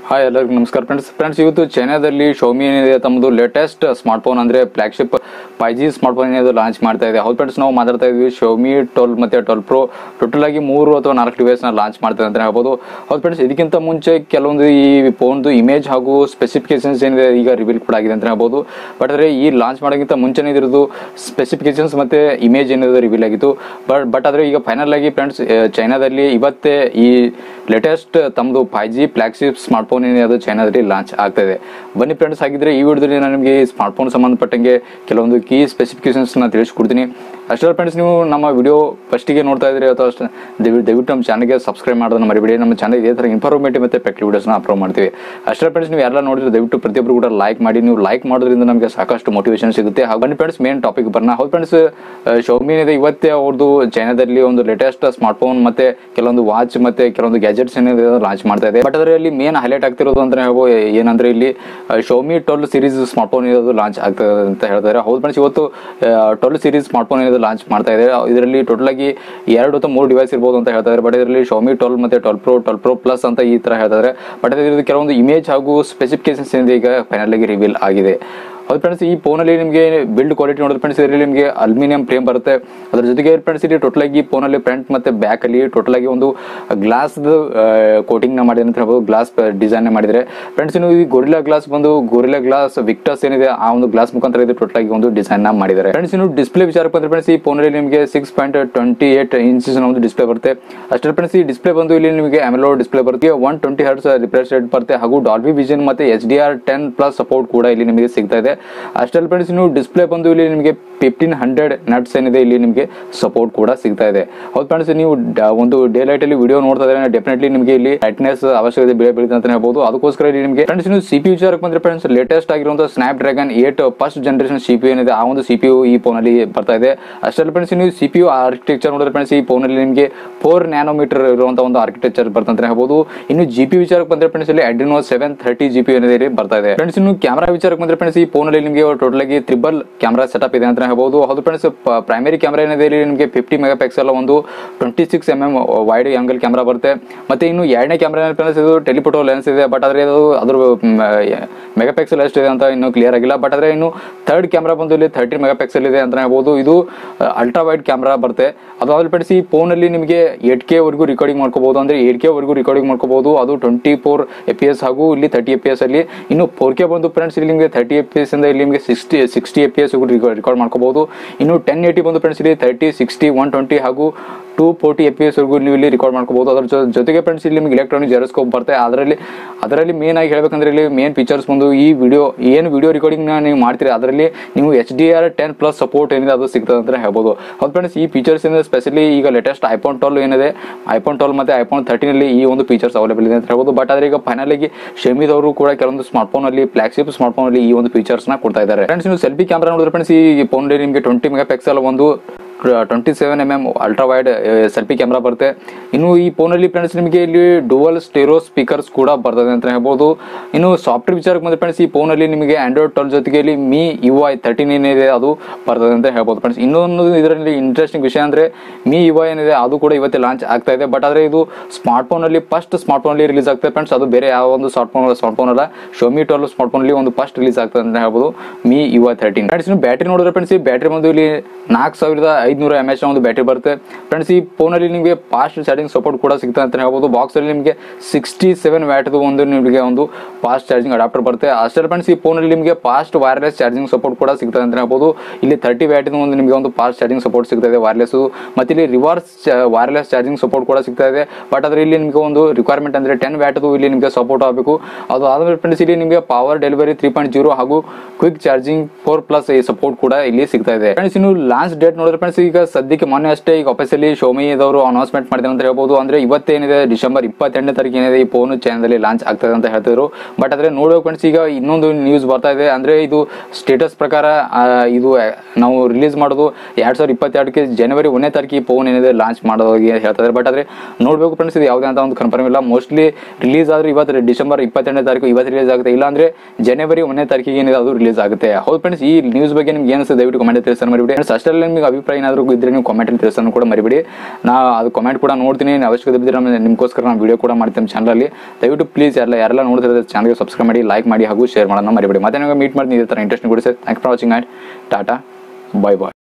hi ಎಲ್ಲರಿಗೂ ನಮಸ್ಕಾರ friends friends ಇವತ್ತು ಚೈನಾದಲ್ಲಿ ಶೋಮಿ ಏನಿದೆ ತಮ್ಮದು ಲೇಟೆಸ್ಟ್ ಸ್ಮಾರ್ಟ್ಫೋನ್ ಅಂದ್ರೆ ಫ್ಲಾಗ್ಶಿಪ್ ಫೈ ಜಿ ಸ್ಮಾರ್ಟ್ಫೋನ್ ಏನಿದೆ ಲಾಂಚ್ ಮಾಡ್ತಾ ಇದೆ ಹೌದು ಫ್ರೆಂಡ್ಸ್ ನಾವು ಮಾತಾಡ್ತಾ ಇದ್ವಿ ಶೋಮಿ ಟ್ವೆಲ್ ಮತ್ತೆ ಟ್ವೆಲ್ ಪ್ರೋ ಟೋಟಲ್ ಆಗಿ ಮೂರು ಅಥವಾ ನಾಲ್ಕು ಡಿವೈಸ್ ನ ಲಾಂಚ್ ಮಾಡ್ತಾರೆ ಅಂತ ಹೇಳ್ಬೋದು ಹೌದು ಫ್ರೆಂಡ್ಸ್ ಇದಕ್ಕಿಂತ ಮುಂಚೆ ಕೆಲವೊಂದು ಈ ಫೋನ್ದು ಇಮೇಜ್ ಹಾಗೂ ಸ್ಪೆಸಿಫಿಕೇಶನ್ಸ್ ಏನಿದೆ ಈಗ ರಿವೀಲ್ ಕೂಡ ಆಗಿದೆ ಅಂತ ಹೇಳ್ಬೋದು ಬಟ್ ಆದರೆ ಈ ಲಾಂಚ್ ಮಾಡೋಕ್ಕಿಂತ ಮುಂಚೆನೇ ಇದ್ರದ್ದು ಸ್ಪೆಸಿಫಿಕೇಶನ್ಸ್ ಮತ್ತೆ ಇಮೇಜ್ ಏನಿದೆ ರಿವೀಲ್ ಆಗಿತ್ತು ಬಟ್ ಬಟ್ ಆದರೆ ಈಗ ಫೈನಲ್ ಆಗಿ ಫ್ರೆಂಡ್ಸ್ ಚೈನಾದಲ್ಲಿ ಇವತ್ತೇ ಈ ಲೇಟೆಸ್ಟ್ ತಮ್ಮದು ಫೈ ಜಿ ಫ್ಲಾಗ್ಶಿಪ್ ಸ್ಮಾರ್ಟ್ಫೋನ್ ಏನಿದೆ ಅದು ಚೈನಾದಲ್ಲಿ ಲಾಂಚ್ ಆಗ್ತಾ ಇದೆ ಬನ್ನಿ ಫ್ರೆಂಡ್ಸ್ ಹಾಗಿದ್ರೆ ಈ ವಿಡಿಯೋದಲ್ಲಿ ನಾನು ನಿಮಗೆ ಈ ಸ್ಮಾರ್ಟ್ಫೋನ್ ಸಂಬಂಧಪಟ್ಟಂಗೆ ಕೆಲವೊಂದು ಕೀ ಸ್ಪೆಸಿಫಿಕೇಶನ್ಸ್ನ ತಿಳಿಸ್ಕೊಡ್ತೀನಿ ಅಷ್ಟೇ ಫ್ರೆಂಡ್ಸ್ ನೀವು ನಮ್ಮ ವಿಡಿಯೋ ಫಸ್ಟಿಗೆ ನೋಡ್ತಾ ಇದ್ರೆ ಅಥವಾ ಅಷ್ಟೇ ದಯವಿಟ್ಟು ದಯವಿಟ್ಟು ನಮ್ಮ ಚಾನಲ್ಗೆ ಸಬ್ಸ್ಕ್ರೈಬ್ ಮಾಡೋದನ್ನ ಮರಿಬೇಡಿ ನಮ್ಮ ಚಾನಲ್ ಇದೇ ಥರ ಇನ್ಫಾರ್ಮೇಟಿವ್ ಮತ್ತು ಫ್ಯಾಕ್ಟ್ರಿ ವಿಡಿಯೋಸ್ನ ಅಪ್ಲೋಡ್ ಮಾಡ್ತೀವಿ ಅಷ್ಟೇ ಫ್ರೆಂಡ್ಸ್ ನೀವು ಯಾರೆಲ್ಲ ನೋಡಿದ್ರೆ ದಯವಿಟ್ಟು ಪ್ರತಿಯೊಬ್ಬರು ಕೂಡ ಲೈಕ್ ಮಾಡಿ ನೀವು ಲೈಕ್ ಮಾಡೋದ್ರಿಂದ ನಮಗೆ ಸಾಕಷ್ಟು ಮೋಟಿವೇಶನ್ ಸಿಗುತ್ತೆ ಹಾಗೂ ಬನ್ನಿ ಫ್ರೆಂಡ್ಸ್ ಮೇನ್ ಟಾಪಿಕ್ ಬರೋಣ ಹೌದು ಫ್ರೆಂಡ್ಸ್ ಶೋಮಿ ಏನಿದೆ ಇವತ್ತೇ ಅವ್ರದ್ದು ಚೈನಾದಲ್ಲಿ ಒಂದು ಲೇಟೆಸ್ಟ್ ಸ್ಮಾರ್ಟ್ಫೋನ್ ಮತ್ತೆ ಕೆಲವೊಂದು ವಾಚ್ ಮತ್ತೆ ಕೆಲವೊಂದು ಗ್ಯಾಜೆಟ್ಸ್ ಏನಿದೆ ಲಾಂಚ್ ಮಾಡ್ತಾ ಇದೆ ಬಟ್ ಅದರಲ್ಲಿ ಮೇನ್ ಹೈಲೈಟ್ ಆಗ್ತಿರೋದು ಅಂತ ಹೇಳ್ಬೋದು ಏನಂದ್ರೆ ಇಲ್ಲಿ ಶೋಮಿ ಟ್ವೆಲ್ ಸೀರೀಸ್ ಸ್ಮಾರ್ಟ್ಫೋನ್ ಇರೋದು ಲಾಂಚ್ ಆಗ್ತದೆ ಅಂತ ಹೇಳ್ತಾರೆ ಹೌದು ಫ್ರೆಂಡ್ಸ್ ಇವತ್ತು ಟ್ವೆಲ್ ಸೀರೀಸ್ ಸ್ಮಾರ್ಟ್ಫೋನ್ ಏನಿದೆ ಲಾಂಚ್ ಮಾಡ್ತಾ ಇದೆ ಇದರಲ್ಲಿ ಟೋಟಲ್ ಆಗಿ ಎರಡು ಅಥವಾ ಮೂರು ಡಿವೈಸ್ ಇರ್ಬೋದು ಅಂತ ಹೇಳ್ತಾರೆ ಬಟ್ ಇದರಲ್ಲಿ ಶೋಮಿ ಟ್ವೆಲ್ ಮತ್ತೆ twelve pro twelve pro plus ಅಂತ ಈ ತರ ಹೇಳ್ತಾರೆ ಬಟ್ ಇದರಲ್ಲಿ ಕೆಲವೊಂದು ಇಮೇಜ್ ಹಾಗೂ ಸ್ಪೆಸಿಫಿಕೇಶನ್ಸ್ ಏನಿದೆ ಈಗ ಫೈನಲ್ ಆಗಿ ರಿವೀಲ್ ಆಗಿದೆ ಹೌದು ಫ್ರೆಂಡ್ಸ್ ಈ ಫೋನಲ್ಲಿ ನಿಮಗೆ ಬಿಲ್ಡ್ ಕ್ವಾಲಿಟಿ ನೋಡಿದ್ರೆ ಫ್ರೆಂಡ್ಸ್ ಇದರಲ್ಲಿ ನಿಮಗೆ ಅಲ್ಯೂಮಿನಿಯಂ ಫ್ರೇಮ್ ಬರುತ್ತೆ ಅದ್ರ ಜೊತೆಗೆ ಫ್ರೆಂಡ್ಸ್ ಇಲ್ಲಿ ಟೋಟಲ್ ಆಗಿ ಫೋನಲ್ಲಿ ಫ್ರಂಟ್ ಮತ್ತೆ ಬ್ಯಾಕ್ ಅಲ್ಲಿ ಟೋಟಲ್ ಆಗಿ ಒಂದು ಗ್ಲಾಸ್ ಕೋಟಿಂಗ್ ನ ಮಾಡಿದ್ರೆ ಅಂತ ಹೇಳ್ಬೋದು ಗ್ಲಾಸ್ ಡಿಸೈನ್ ಮಾಡಿದ್ರೆ ಫ್ರೆಂಡ್ಸ್ ಇನ್ನು ಈ ಗೊರಿಲ್ಲಾ ಗ್ಲಾಸ್ ಬಂದು ಗೊರಿಲ್ಲಾ ಗ್ಲಾಸ್ ವಿಕ್ಟರ್ಸ್ ಏನಿದೆ ಆ ಒಂದು ಗ್ಲಾಸ್ ಮುಖಾಂತರ ಇದು ಟೋಟಲ್ ಆಗಿ ಒಂದು ಡಿಸೈನ್ ನ ಮಾಡಿದ್ದಾರೆ ಫ್ರೆಂಡ್ಸ್ ಇನ್ನು ಡಿಸ್ಪ್ಲೇ ವಿಚಾರಕ್ಕೆ ಬಂದ್ರೆ ಫ್ರೆಂಡ್ಸ್ ಈ ಫೋನಲ್ಲಿ ನಿಮಗೆ six point twenty eight inches ಒಂದು ಡಿಸ್ಪ್ಲೇ ಬರುತ್ತೆ ಅಷ್ಟೇ ಫ್ರೆಂಡ್ಸ್ ಈ ಡಿಸ್ಪ್ಲೇ ಬಂದು ಇಲ್ಲಿ ನಿಮಗೆ ಅಮೆಲೋ ಡಿಸ್ಪ್ಲೇ ಬರುತ್ತೆ one twenty hertz refresh rate ಬರುತ್ತೆ ಹಾಗೂ ಡಾಲ್ಬಿ ವಿಷನ್ ಮತ್ತೆ H D R ten plus support ಕೂಡ ಇಲ್ಲಿ ನಿಮಗೆ ಸಿಗ್ತಾ ಇದೆ ಅಷ್ಟಲ್ಲಿ ಫ್ರೆಂಡ್ಸ್ ಇನ್ನು ಡಿಸ್ಪ್ಲೇ ಬಂದು ಇಲ್ಲಿ ನಿಮಗೆ ಫಿಫ್ಟೀನ್ ಹಂಡ್ರೆಡ್ ನಟ್ಸ್ ಏನಿದೆ ಇಲ್ಲಿ ನಿಮಗೆ ಸಪೋರ್ಟ್ ಕೂಡ ಸಿಗ್ತಾ ಇದೆ ಹೌದು ಫ್ರೆಂಡ್ಸ್ ನೀವು ಡ- ಒಂದು ಡೇ ಲೈಟ್ ಅಲ್ಲಿ ವಿಡಿಯೋ ನೋಡ್ತಾ ಇದ್ರೆ ಡೆಫಿನೆಟ್ಲಿ ನಿಮಗೆ ಇಲ್ಲಿ ಬ್ರೈಟ್ನೆಸ್ ಅವಶ್ಯಕತೆ ಬೆಳೆ ಬೀಳುತ್ತೆ ಅಂತ ಹೇಳ್ಬೋದು ಅದಕ್ಕೋಸ್ಕರ ಇಲ್ಲಿ ನಿಮಗೆ ಫ್ರೆಂಡ್ಸ್ ನೀವು ಸಿ ಪಿ ವಿಚಾರಕ್ಕೆ ಬಂದ್ರೆ ಫ್ರೆಂಡ್ಸ್ ಲೇಟೆಸ್ಟ್ ಆಗಿರುವಂತಹ Snapdragon eight first generation C P ಏನಿದೆ ಆ ಒಂದು ಸಿ ಪಿ ಯು ಈ ಫೋನ್ ಅಲ್ಲಿ ಬರ್ತಾ ಇದೆ ಅಷ್ಟರಲ್ಲಿ ಫ್ರೆಂಡ್ಸ್ ನೀವು ಸಿ ಪಿ ಯು ಆರ್ಕಿಟೆಕ್ಚರ್ ನೋಡಿದ್ರೆ ಫ್ರೆಂಡ್ಸ್ ಈ ಫೋನ್ ಅಲ್ಲಿ ನಿಮಗೆ ಫೋರ್ ನ್ಯಾನೋಮೀಟರ್ ಇರುವಂತಹ ಒಂದು ಆರ್ಕಿಟೆಕ್ಚರ್ ಬರ್ತಂತ ಹೇಳ್ಬೋದು ಇನ್ನು ಜಿ ಪಿ ವಿಚಾರಕ್ಕೆ ಬಂದ್ರೆ ಫ್ರೆಂಡ್ಸ್ ಇಲ್ಲಿ Adreno seven thirty G P ಏನಿದೆ ಇಲ್ಲಿ ಬರ್ತಾ ಇದೆ ಫ್ರೆಂಡ್ಸ್ ಇನ್ನು ಕ್ಯಾಮರಾ ವಿಚಾರಕ್ಕೆ ಬಂದ್ರೆ ಫ್ರೆಂಡ್ಸ್ ಈ ಫೋನ್ ಅಲ್ಲಿ ನಿಮಗೆ ಟೋಟಲ್ ಆಗಿ ತ್ರಿಬಲ್ ಕ್ಯಾಮರಾ ಸೆಟಪ್ ಇದೆ ಅಂತ ಹೇಳ್ಬೋದು ಹೌದು ಫ್ರೆಂಡ್ಸ್ ಪ್ರೈಮರಿ ಕ್ಯಾಮರಾ ಏನಿದೆ ಇಲ್ಲಿ ನಿಮಗೆ ಫಿಫ್ಟಿ ಮೆಗಾ ಪಿಕ್ಸೆಲ್ ಒಂದು twenty six M M wide angle camera ಬರುತ್ತೆ ಮತ್ತೆ ಇನ್ನು ಎರಡನೇ ಕ್ಯಾಮರಾ ಫ್ರೆಂಡ್ಸ್ ಇದು ಟೆಲಿಫೋಟೋ ಲೆನ್ಸ್ ಇದೆ ಬಟ್ ಆದ್ರೆ ಅದು ಅದ್ರ ಮೆಗಾ ಪಿಕ್ಸೆಲ್ ಎಷ್ಟಿದೆ ಅಂತ ಇನ್ನೂ ಕ್ಲಿಯರ್ ಆಗಿಲ್ಲ ಬಟ್ ಆದ್ರೆ ಇನ್ನು ಥರ್ಡ್ ಕ್ಯಾಮರಾ ಬಂದು ಇಲ್ಲಿ ತರ್ಟಿ ಮೆಗಾ ಪಿಕ್ಸೆಲ್ ಇದೆ ಅಂತ ಹೇಳ್ಬೋದು ಇದು ಅಲ್ಟ್ರಾ ವೈಡ್ ಕ್ಯಾಮರಾ ಬರುತ್ತೆ ಅದಾದ್ಮೇಲೆ ಫ್ರೆಂಡ್ಸ್ ಈ ಫೋನ್ ಅಲ್ಲಿ ನಿಮಗೆ ಏಟ್ ಕೆ ವರೆಗೂ ರಿಕಾರ್ಡಿಂಗ್ ಮಾಡ್ಕೋಬಹುದು ಅಂದ್ರೆ ಏಟ್ ಕೆ ವರೆಗೂ ರಿಕಾರ್ಡಿಂಗ್ ಮಾಡ್ಕೋಬಹುದು ಅದು twenty four F P S ಹಾಗೂ ಇಲ್ಲಿ ತರ್ಟಿ ಎ ಪಿ ಎಸ್ ಅಲ್ಲಿ ಇನ್ನು ಫೋರ್ ಕೆ ಬಂದು ಫ್ರೆಂಡ್ಸ್ ಇಲ್ಲಿ ನಿಮಗೆ ತರ್ಟಿ ಎ ಪಿ ಎಸ್ ಇಂದ ಇಲ್ಲಿ ನಿಮಗೆ sixty sixty F P S record ಮಾಡ್ಕೋಬಹುದು ಇನ್ನು ಟೆನ್ ಏಟಿ ಬಂದು ಫ್ರೆಂಡ್ಸ್ ಇಲ್ಲಿ ತರ್ಟಿ ಸಿಕ್ಸ್ಟಿ ಒನ್ ಟ್ವೆಂಟಿ ಹಾಗೂ two forty F P S ವರೆಗೂ ನೀವು ಇಲ್ಲಿ ರೆಕಾರ್ಡ್ ಮಾಡ್ಕೋಬಹುದು ಅದ್ರ ಜೊ- ಜೊತೆಗೆ ಫ್ರೆಂಡ್ಸ್ ಇಲ್ಲಿ ನಿಮಗೆ ಎಲೆಕ್ಟ್ರಾನಿಕ್ ಜೆರೋಸ್ಕೋಪ್ ಬರುತ್ತೆ ಅದರಲ್ಲಿ ಅದರಲ್ಲಿ ಮೇನ್ ಆಗಿ ಹೇಳ್ಬೇಕಂದ್ರೆ ಇಲ್ಲಿ ಮೇನ್ ಫೀಚರ್ಸ್ ಬಂದು ಈ ವಿಡಿಯೋ ಏನು ವಿಡಿಯೋ ರೆಕಾರ್ಡಿಂಗ್ ನೀವು ಮಾಡ್ತೀರಿ ಅದರಲ್ಲಿ ನೀವು H D R ten plus support ಏನಿದೆ ಅದು ಸಿಗ್ತದೆ ಅಂತ ಹೇಳ್ಬೋದು ಹೌದು ಫ್ರೆಂಡ್ಸ್ ಈ ಫೀಚರ್ಸ್ ಏನಿದೆ ಸ್ಪೆಷಲಿ ಈಗ ಲೇಟೆಸ್ಟ್ ಐಫೋನ್ ಟ್ವೆಲ್ ಏನಿದೆ ಐಫೋನ್ ಟ್ವೆಲ್ ಮತ್ತೆ ಐಫೋನ್ ತರ್ಟೀನ್ ಅಲ್ಲಿ ಈ ಒಂದು ಫೀಚರ್ಸ್ ಅವೈಲೇಬಲ್ ಇದೆ ಅಂತ ಹೇಳ್ಬೋದು ಬಟ್ ಆದ್ರೆ ಈಗ ಫೈನಲ್ ಆಗಿ ಶಮಿದವರು ಕೂಡ ಕೆಲವೊಂದು ಸ್ಮಾರ್ಟ್ ಫೋನ್ ಅಲ್ಲಿ ಫ್ಲಾಗ್ಶಿಪ್ ಸ್ಮಾರ್ಟ್ ಫೋನ್ ಅಲ್ಲಿ ಈ ಒಂದು ಫೀಚರ್ಸ್ ನ ಕೊಡ್ತಾ ಇದ್ದಾರೆ ಫ್ರೆಂಡ್ಸ್ ನೀವು ಸೆಲ್ಫಿ ಕ್ಯಾಮ್ರಾ ನೋಡಿದ್ರೆ ಫ್ರೆಂಡ್ಸ್ ಈ ಫೋನ್ ನಿಮಗೆ ಟ್ವೆಂಟಿ ಮೆಗಾ ಪಿಕ್ಸೆಲ್ ಒಂದು twenty seven M M ultra wide selfie camera ಬರುತ್ತೆ ಇನ್ನು ಈ ಫೋನಲ್ಲಿ ಫ್ರೆಂಡ್ಸ್ ನಿಮಗೆ ಇಲ್ಲಿ ಡುವಲ್ ಸ್ಟೇರೋ ಸ್ಪೀಕರ್ಸ್ ಕೂಡ ಬರ್ತದೆ ಅಂತ ಹೇಳ್ಬೋದು ಇನ್ನು ಸಾಫ್ಟ್ವೇರ್ ವಿಚಾರಕ್ಕೆ ಬಂದ್ರೆ ಫ್ರೆಂಡ್ಸ್ ಈ ಫೋನಲ್ಲಿ ನಿಮಗೆ ಆಂಡ್ರಾಯ್ಡ್ ಟ್ವೆಲ್ ಜೊತೆಗೆ ಇಲ್ಲಿ ಮಿ ಯು ಐ ತರ್ಟೀನ್ ಏನಿದೆ ಅದು ಬರ್ತದೆ ಅಂತ ಹೇಳ್ಬೋದು ಫ್ರೆಂಡ್ಸ್ ಇನ್ನೊಂದು ಇದರಲ್ಲಿ ಇಂಟ್ರೆಸ್ಟಿಂಗ್ ವಿಷಯ ಅಂದ್ರೆ ಮಿ ಯು ಐ ಏನಿದೆ ಅದು ಕೂಡ ಇವತ್ತೇ ಲಾಂಚ್ ಆಗ್ತಾ ಇದೆ ಬಟ್ ಆದ್ರೆ ಇದು ಸ್ಮಾರ್ಟ್ ಫೋನ್ ಅಲ್ಲಿ ಫಸ್ಟ್ ಸ್ಮಾರ್ಟ್ ಫೋನ್ ಅಲ್ಲಿ ರಿಲೀಸ್ ಆಗ್ತದೆ ಫ್ರೆಂಡ್ಸ್ ಅದು ಬೇರೆ ಯಾವ ಒಂದು ಸ್ಮಾರ್ಟ್ ಫೋನ್ ಸ್ಮಾರ್ಟ್ ಫೋನ್ ಅಲ್ಲ ಶೋಮಿ ಟ್ವೆಲ್ ಸ್ಮಾರ್ಟ್ ಫೋನ್ ಅಲ್ಲಿ ಒಂದು ಫಸ್ಟ್ ರಿಲೀಸ್ ಆಗ್ತದೆ ಅಂತ ಹೇಳ್ಬೋದು Mi U I thirteen friends ಇನ್ನು ಬ್ಯಾಟ್ರಿ ನೋಡಿದ್ರೆ ಫ್ರೆಂಡ್ಸ್ ಈ ಬ್ಯಾಟ್ರಿ ಬಂದು ಇಲ್ಲಿ ನಾಲ್ಕು ಸಾವಿರದ ಐದುನೂರ ಎಮ್ ಎಚ್ ಒಂದು ಬ್ಯಾಟ್ರಿ ಬರುತ್ತೆ ಫ್ರೆಂಡ್ಸ್ ಈ ಫೋನಲ್ಲಿ ನಿಮಗೆ ಫಾಸ್ಟ್ ಚಾರ್ಜಿಂಗ್ ಸಪೋರ್ಟ್ ಕೂಡ ಸಿಗ್ತದೆ ಅಂತ ಹೇಳ್ಬೋದು ಬಾಕ್ಸ್ ಅಲ್ಲಿ ನಿಮಗೆ ಸಿಕ್ಸ್ಟಿ ಸೆವೆನ್ ವ್ಯಾಟ್ದು ಒಂದು ನಿಮಗೆ ಒಂದು ಫಾಸ್ಟ್ ಚಾರ್ಜಿಂಗ್ ಅಡಾಪ್ಟರ್ ಬರುತ್ತೆ ಅಷ್ಟೇ ಫ್ರೆಂಡ್ಸ್ ಈ ಫೋನಲ್ಲಿ ನಿಮಗೆ ಫಾಸ್ಟ್ ವೈರ್ಲೆಸ್ ಚಾರ್ಜಿಂಗ್ ಸಪೋರ್ಟ್ ಕೂಡ ಸಿಗ್ತದೆ ಅಂತ ಹೇಳ್ಬೋದು ಇಲ್ಲಿ ತರ್ಟಿ ವ್ಯಾಟಿನ ಒಂದು ನಿಮಗೆ ಒಂದು ಫಾಸ್ಟ್ ಚಾರ್ಜಿಂಗ್ ಸಪೋರ್ಟ್ ಸಿಗ್ತದೆ ವೈರ್ಲೆಸ್ ಮತ್ತೆ ಇಲ್ಲಿ ರಿವರ್ಸ್ ವೈರ್ಲೆಸ್ ಚಾರ್ಜಿಂಗ್ ಸಪೋರ್ಟ್ ಕೂಡ ಸಿಗ್ತಾ ಇದೆ ಬಟ್ ಆದ್ರೆ ಇಲ್ಲಿ ನಿಮಗೆ ಒಂದು ರಿಕ್ವೈರ್ಮೆಂಟ್ ಅಂದ್ರೆ ಟೆನ್ ವ್ಯಾಟ್ದು ಇಲ್ಲಿ ನಿಮಗೆ ಸಪೋರ್ಟ್ ಆಗಬೇಕು ಅದು ಆದ್ಮೇಲೆ ಫ್ರೆಂಡ್ಸ್ ಇಲ್ಲಿ ನಿಮಗೆ power delivery three point zero ಹಾಗೂ ಕ್ವಿಕ್ ಚಾರ್ಜಿಂಗ್ ಫೋರ್ ಪ್ಲಸ್ ಈ ಸಪೋರ್ಟ್ ಕೂಡ ಇಲ್ಲಿ ಸಿಗ್ತಾ ಇದೆ ಫ್ರೆಂಡ್ಸ್ ಇನ್ನು ಲಾಂಚ್ ಡೇಟ್ ನೋಡಿದ್ರೆ ಫ್ರೆಂಡ್ಸ್ ಈಗ ಸದ್ಯಕ್ಕೆ ಮೊನ್ನೆ ಅಷ್ಟೇ ಈಗ ಆಫೀಸಲ್ಲಿ ಶೋಮಿ ಅವರು ಅನೌನ್ಸ್ಮೆಂಟ್ ಮಾಡಿದ್ರು ಅಂತ ಹೇಳ್ಬೋದು ಅಂದ್ರೆ ಇವತ್ತೇನಿದೆ ಡಿಸೆಂಬರ್ ಇಪ್ಪತ್ತೆಂಟನೇ ತಾರೀಕು ಏನಿದೆ ಈ ಫೋನ್ ಚೈನಾದಲ್ಲಿ ಲಾಂಚ್ ಆಗ್ತದೆ ಅಂತ ಹೇಳ್ತಿದ್ರು ಬಟ್ ಆದ್ರೆ ನೋಡೋ ಫ್ರೆಂಡ್ಸ್ ಈಗ ಇನ್ನೊಂದು ನ್ಯೂಸ್ ಬರ್ತಾ ಇದೆ ಅಂದ್ರೆ ಇದು ಸ್ಟೇಟಸ್ ಪ್ರಕಾರ ಆ, ಇದು ಆ, ನಾವು ರಿಲೀಸ್ ಮಾಡೋದು ಎರಡ್ ಸಾವಿರದ ಇಪ್ಪತ್ತೆರಡಕ್ಕೆ ಜನವರಿ ಒಂದನೇ ತಾರೀಕು ಈ ಫೋನ್ ಏನಿದೆ ಲಾಂಚ್ ಮಾಡೋದಾಗಿ ಹೇಳ್ತಾ ಇದ್ದಾರೆ ಬಟ್ ಆದ್ರೆ ನೋಡ್ಬೇಕು ಫ್ರೆಂಡ್ಸ್ ಇದು ಯಾವುದೇ ಅಂತ ಒಂದು ಕನ್ಫರ್ಮ್ ಇಲ್ಲ ಮೋಸ್ಟ್ಲಿ ರಿಲೀಸ್ ಆದ್ರೆ ಇವತ್ತು ಡಿಸೆಂಬರ್ ಇಪ್ಪತ್ತೆರಡನೇ ತಾರೀಕು ಇವತ್ತು ರಿಲೀಸ್ ಆಗುತ್ತೆ ಇಲ್ಲ ಅಂದ್ರೆ ಜನವರಿ ಒಂದನೇ ತಾರೀಕಿಗೆ ಏನಿದೆ ಅದು ರಿಲೀಸ್ ಆಗುತ್ತೆ ಹೌದು ಫ್ರೆಂಡ್ಸ್ ಈ ನ್ಯೂಸ್ ಬಗ್ಗೆ ನಿಮ್ಗೆ ಏನು ಅನಿಸುತ್ತೆ ದಯವಿಟ್ಟು ಕಮೆಂಟ್ ತಿಳಿಸ್ತಾರೆ ಮರಿಬಿಡಿ ಫ್ರೆಂಡ್ಸ್ ಅಷ್ಟರಲ್ಲಿ ನಿಮಗೆ ಅಭಿಪ್ರಾಯ ಏನಾದರೂ ಇದ್ರೆ ನೀವು ಕಾಮೆಂಟಲ್ಲಿ ತಿಳಿಸೋನು ಕೂಡ ಮರಿಬೇಡಿ ನಾ ಅದು ಕಾಮೆಂಟ್ ಕೂಡ ನೋಡ್ತೀನಿ ಅವಶ್ಯಕತೆ ಬಿದ್ದರೆ ನಮ್ಮ ನಿಮಗೋಸ್ಕರ ನಾನು ವಿಡಿಯೋ ಕೂಡ ಮಾಡ್ತೀನಿ ಚಾನಲಲ್ಲಿ ದಯವಿಟ್ಟು ಪ್ಲೀಸ್ ಎಲ್ಲ ಯಾರೆಲ್ಲ ನೋಡ್ತಿರೋದು ಚಾನಲ್ಗೆ ಸಬ್ಸ್ಕ್ರೈಬ್ ಮಾಡಿ ಲೈಕ್ ಮಾಡಿ ಹಾಗೂ ಶೇರ್ ಮಾಡೋಣ ಮರಿಬೇಡಿ ಮತ್ತೆ ನಿಮಗೆ ಮೀಟ್ ಮಾಡ್ತೀನಿ ಇದೇ ಥರ ಇಂಟ್ರೆಸ್ಟ್ ಕೊಡಿ sir thank for watching and ಟಾಟಾ ಬಾಯ್ ಬಾಯ್